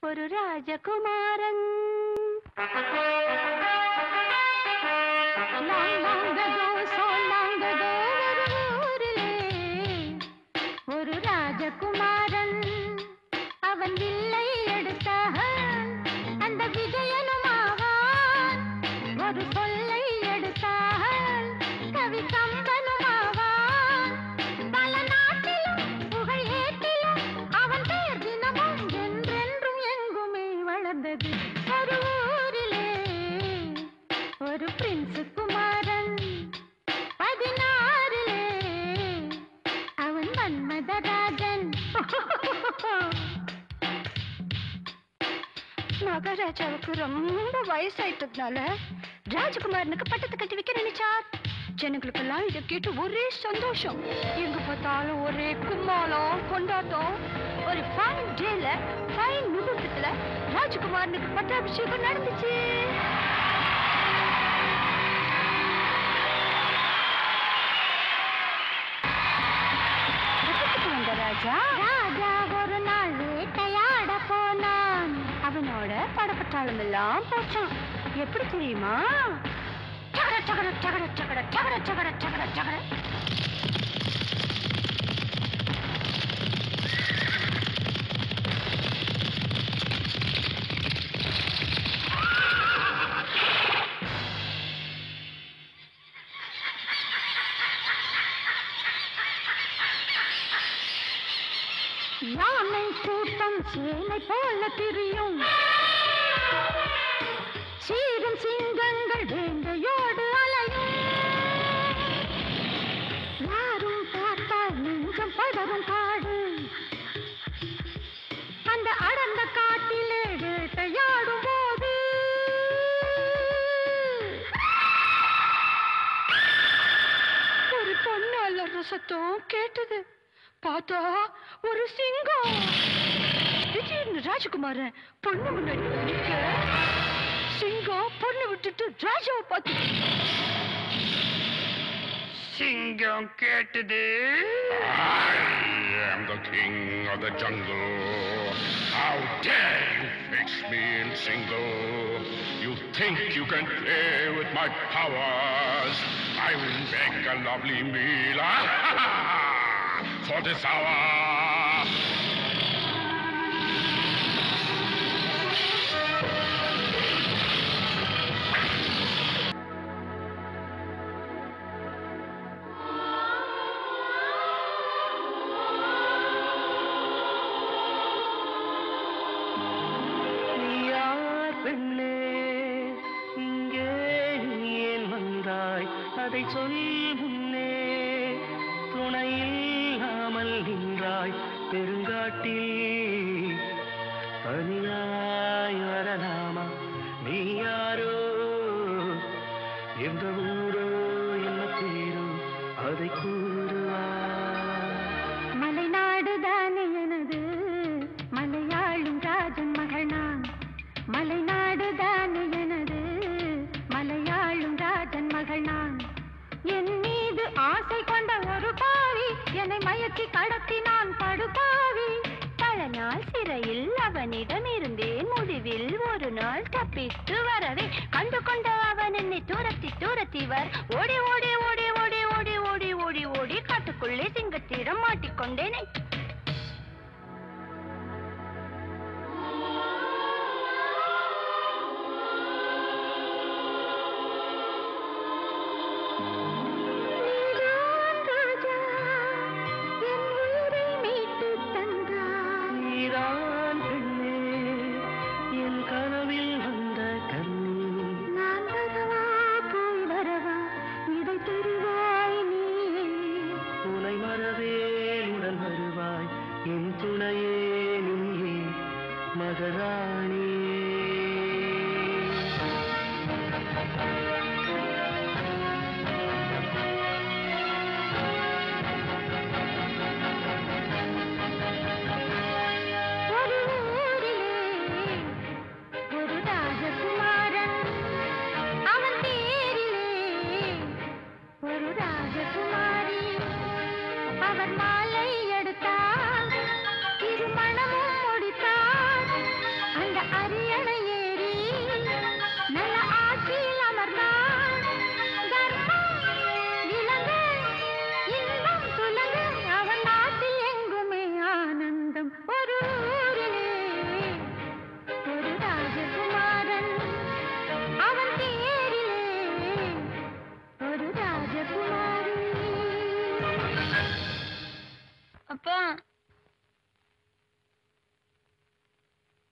ஒரு ராஜகுமாரன் Long, long ago, so long ago, ஒரு ஊரிலே ஒரு ராஜகுமாரன் அவன் வில்லை எடுத்தான் அந்த விஜயனும் ஆவான் ஒரு சொல்லை எடுத்தான் கவி கம்பனும் ஆவான் பல நாட்டிலும் புகழ் ஏட்டிலும் அவன் பெயர் தினமும் என்றென்றும் எங்குமே வளர்ந்தது ஒரு ஊரிலே ஒரு பிரின்சு குமாரன் பதினாறிலே அவன் மன்மதராஜன் மகாராஜாவுக்கு ரொம்ப வயசாயிட்டதுனால ராஜகுமாரனுக்கு பட்டத்தை கட்டி வைக்க நினைச்சார் ஜனங்களுக்கெல்லாம் இதை கேட்டு ஒரே சந்தோஷம் எங்க பார்த்தாலும் ஒரே கும்மாளம் கொண்டாட்டம் ஒரு ஃபைன் டேல ஃபைன் முகூர்த்தத்துல ராஜகுமாரனுக்கு பட்டாபிஷேகம் நடந்துச்சு எதுக்கு வந்த ராஜா ராஜா ஒரு நாள் வேட்டையாட போனான் அவனோட படப்பட்டாளம் எல்லாம் போச்சான் எப்படி தெரியுமா சகட சகட சகட சகட சகட சகட சகட சகட யானை கூட்டம் சேனை போல திரியும் சீரும் சிங்கங்கள் வேங்கையோடு அலையும் யாரும் பார்த்தால் நெஞ்சம் பதறும் காடு அந்த அடர்ந்த காட்டிலே வேட்டையாடும் போது ஒரு பொண்ணு அலற சத்தம் கேட்டது பார்த்தா ஒரு சிங்கம் திடீர்னு ராஜகுமாரன் பொண்ணு முன்னாடி நிக்க சிங்கம் பொண்ணு விட்டுட்டு ராஜாவை பார்த்து சிங்கம் கேட்டது I am the king of the jungle. How dare you fix me in single? You think you can play with my powers? I will make a lovely meal for this hour. நீ யார் பெண்ணே இங்கே நீ ஏன் வந்தாய் அதை சொல் முன்னே துணையில்லாமல் நின்றாய் பெருங்காட்டில் தனியாய் வரலாமா நீ யாரோ எந்த ஊரோ என்ன பேரோ அதை கூறுவா மலைநாடு தானே எனது மலையாளும் ராஜன் மகள் நான் மலைநாடு தானே எனது மலையாளும் ராஜன் மகள் நான் என் மீது ஆசை கொண்ட ஒரு பாவி என்னை மயக்கி கடத்தி நான் படுபாவி பல நாள் சிறையில் அவனிடம் இருந்தேன் முடிவில் ஒரு நாள் தப்பித்து வரவே கண்டு கொண்ட அவன் என்னை தூரத்தி தூரத்தி வர் ஓடி ஓடி ஓடி ஓடி ஓடி ஓடி ஓடி ஓடி காட்டுக்குள்ளே சிங்கத்திடம் மாட்டிக்கொண்டேனே